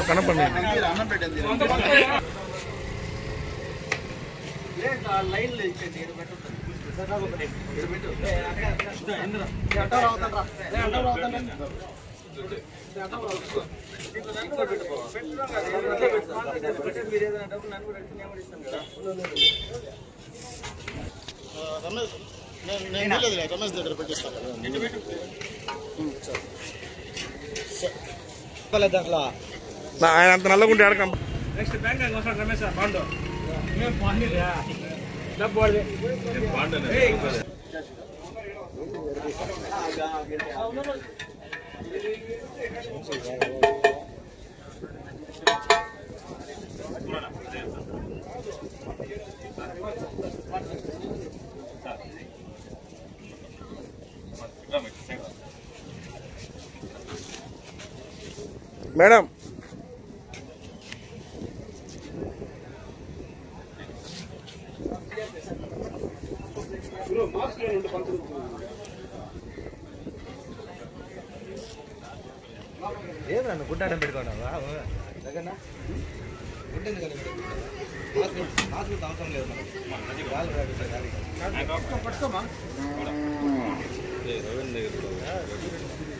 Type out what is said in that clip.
కనపడి రమేష్ నేను నేను వీలేదు రమేష్ దగ్గర పెట్టిస్తాను దాంట్లో నా- ఆయన అంత నల్లగుంటే ఆడ కంప నెక్స్ట్ బ్యాంక్ వస్తాడు రమేష్ సార్ బాండు మేము బాండిరా డబ్బు వాడిది మేడం ఏం నన్ను గుడ్డాడం పెట్టుకున్నావా దగ్గర గుడ్డ ఎందుకని పెట్టుకున్నావా? మాస్క్ మాస్క్ అవసరం లేదు మనకి. గాలి రాకుండా గాలి.